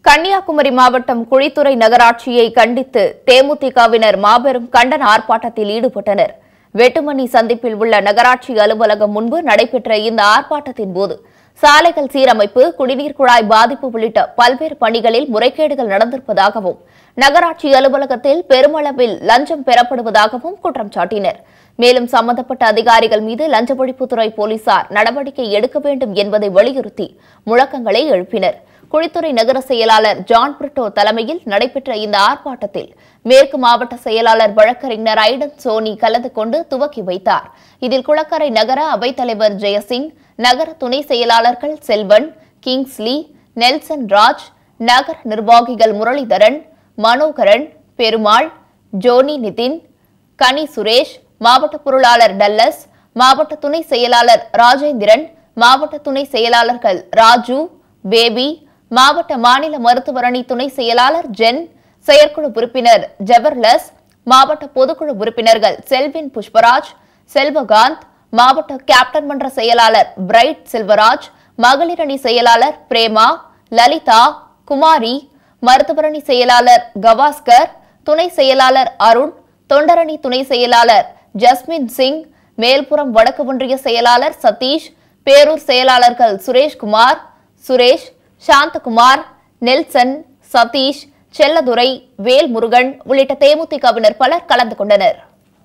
கன்னியாகுமரி மாவட்டம் குழித்துறை நகராட்சியை கண்டித்து தேமுதிகவினர் மாபெரும் கண்டன ஆர்ப்பாட்டத்தில் ஈடுபட்டனர் வெட்டுமணி சந்திப்பில் உள்ள நகராட்சி அலுவலகம் முன்பு நடைபெற்ற இந்த ஆர்ப்பாட்டத்தின் போது சாலைகள் சீரமைப்பு குடிநீர் குழாய் பாதிப்பு உள்ளிட்ட பல்வேறு பணிகளில் முறைகேடுகள் நடந்திருப்பதாகவும் நகராட்சி அலுவலகத்தில் பெருமளவில் லஞ்சம் பெறப்படுவதாகவும் குற்றம் சாட்டினர் மேலும் சம்பந்தப்பட்ட அதிகாரிகள் மீது லஞ்ச ஒழிப்புத்துறை போலீசார் நடவடிக்கை எடுக்க வேண்டும் என்பதை வலியுறுத்தி முழக்கங்களை எழுப்பினர் குழித்துறை நகர செயலாளர் ஜான் பிரிட்டோ தலைமையில் நடைபெற்ற இந்த ஆர்ப்பாட்டத்தில் மேற்கு மாவட்ட செயலாளர் வழக்கறிஞர் ஐடன் சோனி கலந்து கொண்டு துவக்கி வைத்தார் இதில் குளக்கரை நகர அவைத்தலைவர் ஜெயசிங் நகர துணை செயலாளர்கள் செல்வன் கிங்ஸ்லி நெல்சன் ராஜ் நகர நிர்வாகிகள் முரளிதரன் மனோகரன் பெருமாள் ஜோனி நிதின் கனி சுரேஷ் மாவட்ட பொருளாளர் டல்லஸ் மாவட்ட துணை செயலாளர் ராஜேந்திரன் மாவட்ட துணை செயலாளர்கள் ராஜு பேபி மாவட்ட மாநில மருத்துவரணி துணை செயலாளர் ஜென் செயற்குழு உறுப்பினர் ஜெபர்லஸ் மாவட்ட பொதுக்குழு உறுப்பினர்கள் செல்வின் புஷ்பராஜ் செல்வகாந்த் மாவட்ட கேப்டன் மன்ற செயலாளர் பிரைட் செல்வராஜ் மகளிரணி செயலாளர் பிரேமா லலிதா குமாரி மருத்துவரணி செயலாளர் கவாஸ்கர் துணை செயலாளர் அருண் தொண்டரணி துணை செயலாளர் ஜஸ்மின் சிங் மேல்புறம் வடக்கு ஒன்றிய செயலாளர் சதீஷ் பேரூர் செயலாளர்கள் சுரேஷ்குமார் சுரேஷ் சாந்தகுமார் நெல்சன் சதீஷ் செல்லதுரை வேல்முருகன் உள்ளிட்ட தேமுதிகவினர் பலர் கலந்து கொண்டனர்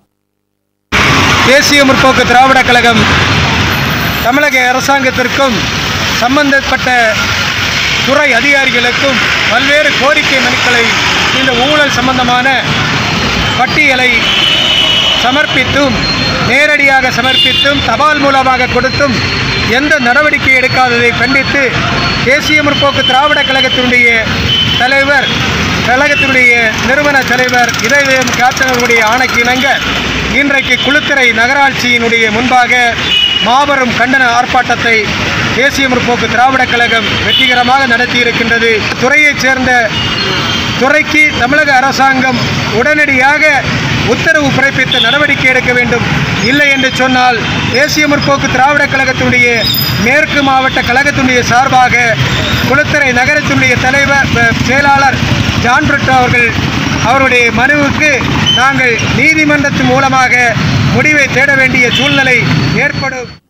தேசிய முற்போக்கு திராவிட கழகம் தமிழக அரசாங்கத்திற்கும் சம்பந்தப்பட்ட துறை அதிகாரிகளுக்கும் பல்வேறு கோரிக்கை மனுக்களை இந்த ஊழல் சம்பந்தமான பட்டியலை சமர்ப்பித்தும் நேரடியாக சமர்ப்பித்தும் தபால் மூலமாக கொடுத்தும் எந்த நடவடிக்கை எடுக்காததை கண்டித்து தேசிய முற்போக்கு திராவிட கழகத்தினுடைய தலைவர் கழகத்தினுடைய நிறுவன தலைவர் இதயம் கேப்டனுடைய ஆணைக்கு இணங்க இன்றைக்கு குளுத்துறை நகராட்சியினுடைய முன்பாக மாபெரும் கண்டன ஆர்ப்பாட்டத்தை தேசிய முற்போக்கு திராவிட கழகம் வெற்றிகரமாக நடத்தியிருக்கின்றது துறையைச் சேர்ந்த துறைக்கு தமிழக அரசாங்கம் உடனடியாக உத்தரவு பிறப்பித்து நடவடிக்கை எடுக்க வேண்டும் இல்லை என்று சொன்னால் தேசிய முற்போக்கு திராவிட கழகத்தினுடைய மேற்கு மாவட்ட கழகத்தினுடைய சார்பாக குளத்துறை நகரத்தினுடைய தலைவர் அஹ், செயலாளர் ஜான் பிரிட்டோ அவர்கள் அவருடைய மனுவுக்கு நாங்கள் நீதிமன்றத்தின் மூலமாக முடிவை தேட வேண்டிய சூழ்நிலை ஏற்படும்